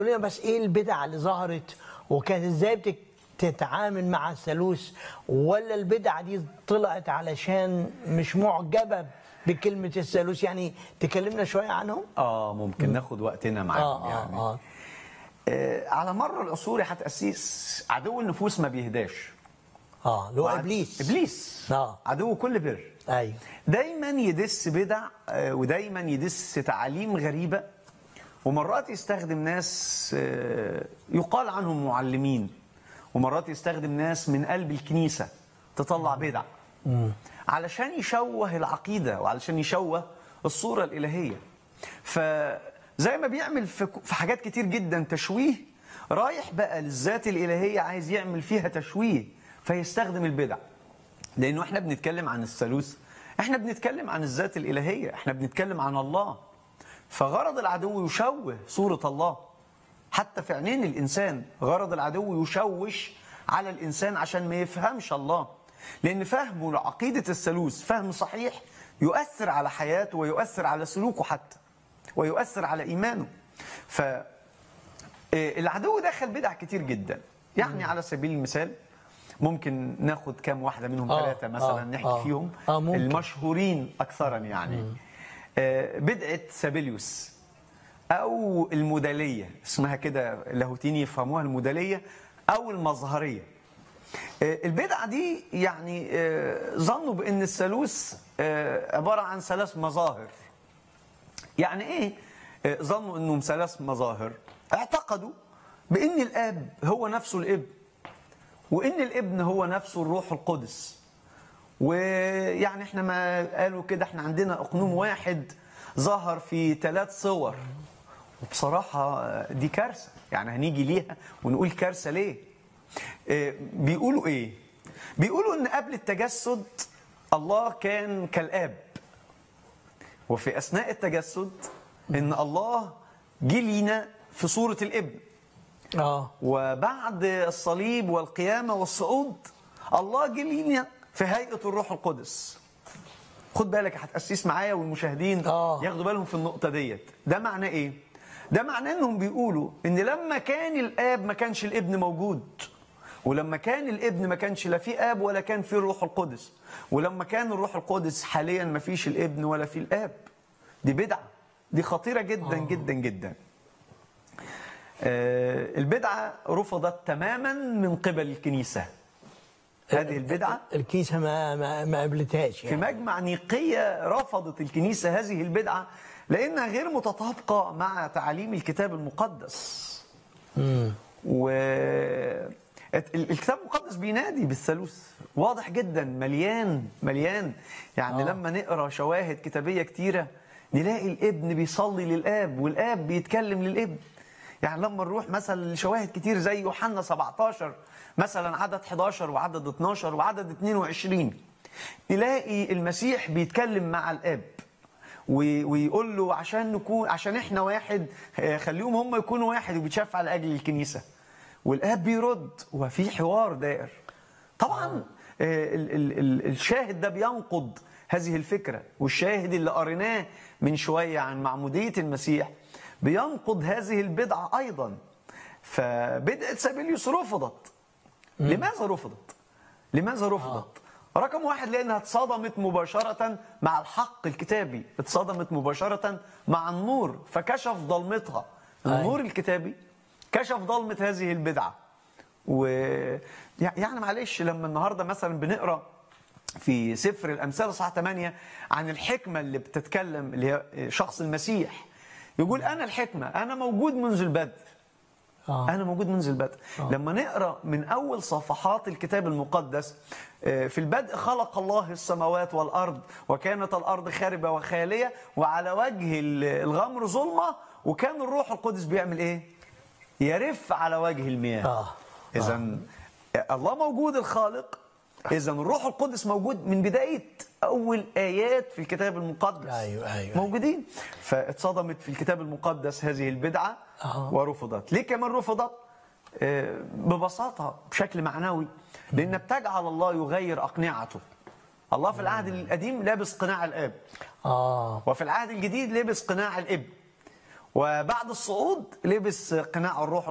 قول لنا بس ايه البدع اللي ظهرت وكانت ازاي بتك- تتعامل مع الثالوث ولا البدع دي طلعت علشان مش معجبه بكلمه الثالوث يعني تكلمنا شويه عنهم اه ممكن ناخد وقتنا معاهم اه يعني اه اه آه على مر العصور يا هتأسيس عدو النفوس ما بيهداش اه اللي هو وعد- ابليس ابليس آه. عدو كل بر ايوه دايما يدس بدع آه، ودايما يدس تعاليم غريبه ومرات يستخدم ناس آه، يقال عنهم معلمين ومرات يستخدم ناس من قلب الكنيسه تطلع بدع علشان يشوه العقيده وعلشان يشوه الصوره الالهيه فزي ما بيعمل في في حاجات كتير جدا تشويه رايح بقى للذات الالهيه عايز يعمل فيها تشويه فيستخدم البدع لانه احنا بنتكلم عن الثالوث احنا بنتكلم عن الذات الالهيه احنا بنتكلم عن الله فغرض العدو يشوه صوره الله حتى في عينين الانسان غرض العدو يشوش على الانسان عشان ما يفهمش الله لان فهمه لعقيده الثالوث فهم صحيح يؤثر على حياته ويؤثر على سلوكه حتى ويؤثر على ايمانه ف آه، العدو دخل بدع كتير جدا يعني على سبيل المثال ممكن ناخد كام واحده منهم آه، ثلاثه مثلا آه، نحكي آه. فيهم آه، ممكن. المشهورين اكثرا يعني آه، بدعه سابيليوس او الموداليه اسمها كده لاهوتين يفهموها الموداليه او المظهريه آه، البدعه دي يعني آه، ظنوا بان الثالوث آه، عباره عن ثلاث مظاهر يعني ايه آه، ظنوا انهم ثلاث مظاهر اعتقدوا بان الاب هو نفسه الابن وان الابن هو نفسه الروح القدس ويعني احنا ما قالوا كده احنا عندنا اقنوم واحد ظهر في ثلاث صور وبصراحة آه، دي كارثة يعني هنيجي ليها ونقول كارثة ليه آه، بيقولوا ايه بيقولوا ان قبل التجسد الله كان كالاب وفي اثناء التجسد ان الله جه لينا في صورة الابن اه وبعد الصليب والقيامة والصعود الله جه لينا في هيئة الروح القدس خد بالك هتأسيس معايا والمشاهدين آه. ياخدوا بالهم في النقطة ديت ده معناه ايه ده معناه انهم بيقولوا ان لما كان الاب ما كانش الابن موجود ولما كان الابن ما كانش لا في اب ولا كان في الروح القدس ولما كان الروح القدس حاليا ما فيش الابن ولا في الاب دي بدعة دي خطيرة جدا جدا جدا آه، البدعة رفضت تماما من قبل الكنيسة هذه البدعة الكنيسه ما ما, ما قبلتهاش في يعني. مجمع نيقية رفضت الكنيسة هذه البدعة لأنها غير متطابقة مع تعاليم الكتاب المقدس و الكتاب المقدس بينادي بالثالوث واضح جدا مليان مليان يعني آه. لما نقرا شواهد كتابيه كتيره نلاقي الابن بيصلي للاب والاب بيتكلم للابن يعني لما نروح مثلا لشواهد كتير زي يوحنا 17 مثلا عدد 11 وعدد 12 وعدد 22 نلاقي المسيح بيتكلم مع الاب وي- ويقول له عشان نكون عشان احنا واحد آه، خليهم هم يكونوا واحد وبيتشفع لاجل الكنيسه والاب بيرد وفي حوار دائر طبعا آه، ال- ال- ال- الشاهد ده بينقض هذه الفكره والشاهد اللي قريناه من شويه عن معموديه المسيح بينقض هذه البدعه ايضا فبدعه سابيليوس رفضت لماذا رفضت؟ لماذا رفضت؟ رقم واحد لانها اتصادمت مباشره مع الحق الكتابي، اتصادمت مباشره مع النور فكشف ضلمتها. النور الكتابي كشف ضلمه هذه البدعه. و يعني معلش لما النهارده مثلا بنقرا في سفر الامثال صح 8 عن الحكمه اللي بتتكلم اللي هي شخص المسيح يقول انا الحكمه انا موجود منذ البدء آه. انا موجود منذ البدء لما نقرا من اول صفحات الكتاب المقدس آه، في البدء خلق الله السماوات والارض وكانت الارض خاربه وخاليه وعلى وجه ال- الغمر ظلمه وكان الروح القدس بيعمل ايه يرف على وجه المياه آه. اذا الله موجود الخالق اذا الروح القدس موجود من بدايه اول ايات في الكتاب المقدس أيوة، أيوة. موجودين فاتصدمت في الكتاب المقدس هذه البدعه آه. ورفضت ليه كمان رفضت آه، ببساطه بشكل معنوي لان بتجعل الله يغير اقنعته الله في العهد القديم لابس قناع الاب اه وفي العهد الجديد لبس قناع الابن وبعد الصعود لبس قناع الروح